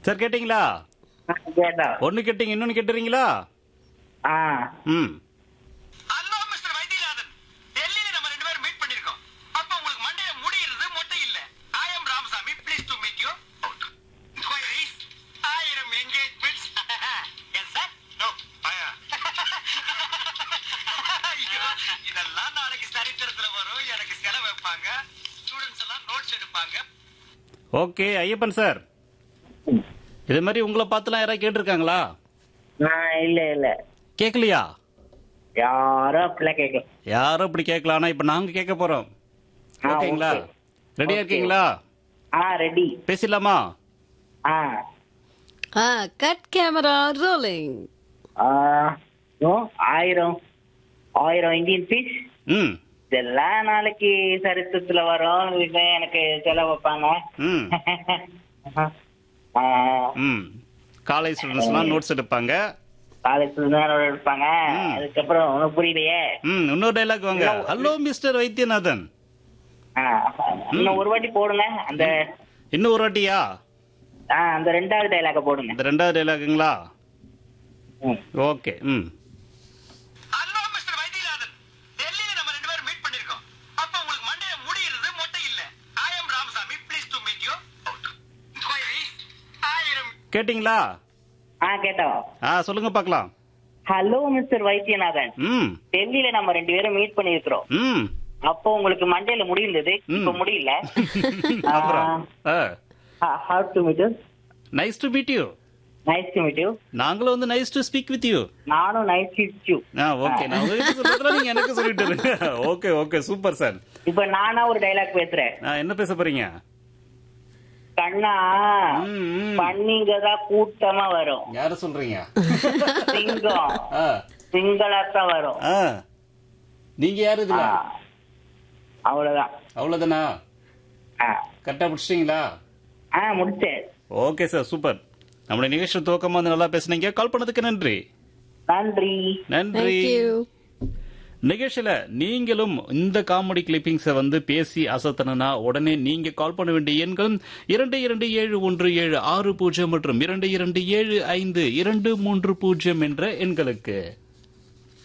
Sir கேட்டீங்களா ஆ, கேட்டா ஒன்னு கேட்டீங்க இன்னொன்னு கேட்டுறீங்களா ஆ ம் ஹலோ மிஸ்டர் வைத்தியநாதன் டெல்லியில நம்ம ரெண்டு பேரும் மீட் பண்ணிருக்கோம் அப்ப உங்களுக்கு மண்டைய முடியிறது மொட்டை இல்ல I M Ramasamy please to meet you queries ஆயிரம் என்கேஜ்மெண்ட்ஸ் எஸ் சார் நோ பயா ஐயோ இதெல்லாம் நாளைக்கு சரித்திரத்துல வரும் எனக்கு செலவு வைப்பாங்க ஸ்டூடெண்ட்ஸ் எல்லாம் நோட்ஸ் எடுப்பாங்க ஓகே ஐயப்பன் சார் இதே மாதிரி உங்களை பார்த்துலாம் யாராவது கேட்டிருக்காங்களா நான் இல்ல இல்ல கேட்கலையா யாரும் அப்படிலாம் கேட்கல யாரும் இப்படி கேட்கலாம் ஆனா இப்ப நாங்க கேட்க போறோம் ஆ, ஓகேங்களா okay. ரெடியா Okay. இருக்கீங்களா ஆ ரெடி பேசிடலாமா ஆ Ah, cut camera rolling. ஆ, நோ, ஆயிரம் ஆயிரம் இந்தியன் பீஸ் ம் இதெல்லாம் நாளைக்கு சரித்திரத்துல வரும் இது எனக்கு செலவு வைப்பாங்க ம் ஆ, ம் காலேஜ் ஸ்டூடெண்ட்ஸ்லாம் நோட்ஸ் எடுப்பாங்க காலேஜ்ல தான் எடுப்பாங்க ம். அதுக்கப்புறம் உனக்கு புரியலையே ம் இன்னொரு டைலாக் வாங்க ஹலோ மிஸ்டர் வைத்தியநாதன் ஆ, இன்னும் ஒரு வாட்டி போடுங்க அந்த இன்னும் ஒரு வாட்டியா ஆ, அந்த ரெண்டாவது டைலாக போடுங்க இந்த ரெண்டாவது டைலாக்குங்களா ம். ஓகே ம் ஹலோ மிஸ்டர் வைத்தியநாதன் டெல்லியில நம்ம ரெண்டு பேரும் மீட் பண்ணிருக்கோம் அப்ப உங்களுக்கு மண்டைய முடியிறது மொட்டை இல்ல I M Ramasamy please to meet you queries ஆயிரம் கேட்டிங்களா ஆ கேட்டோம் ஆ சொல்லுங்க பார்க்கலாம் ஹலோ மிஸ்டர் வைத்தியநாதன் ம் டெல்லியில நம்ம ரெண்டு பேரும் மீட் பண்ணிருக்கிறோம் ம் அப்போ உங்களுக்கு மண்டையில முடிந்தது இப்ப ம். முடியல அப்புறம் how to meet you nice to meet you nice to meet you நாங்களும் வந்து nice to speak with you நானும் நைஸ் மீட் யூ ஆ ஓகே நான் உங்ககிட்ட சொல்றதுல நீங்க எனக்கு சொல்லிட்டு இருங்க ஓகே ஓகே சூப்பர் சார் இப்ப நானா ஒரு டைலாக் பேசுறேன் ஆ என்ன பேச போறீங்க கண்ணா ம், ம். பண்ணிங்க தான் கூட்டமா வரும் யார சொல்றீங்க சிங்கம் ஆ சிங்களாத்தான் வரும் ஆ நீங்க யாரு இதுல ஆ. அவ்வளவுதான் அவ்வளவுதானா ஆ. கரெக்டா முடிச்சிட்டீங்களா ஆ முடிச்சேன் ஓகே சார் சூப்பர் நம்மளுடைய நிகழ்ச்சி துவக்கமா வந்து நல்லா பேசுனீங்க கால் பண்ணதுக்கு நன்றி நன்றி நன்றி Thank you. நிகழ்ச்சியில நீங்களும் இந்த காமெடி கிளிப்பிங்ஸை வந்து பேசி அசத்தனா உடனே நீங்க கால் பண்ண வேண்டிய எண்கள் இரண்டு இரண்டு ஏழு ஒன்று ஏழு ஆறு பூஜ்ஜியம் மற்றும் இரண்டு இரண்டு ஏழு ஐந்து இரண்டு மூன்று பூஜ்ஜியம் என்ற எண்களுக்கு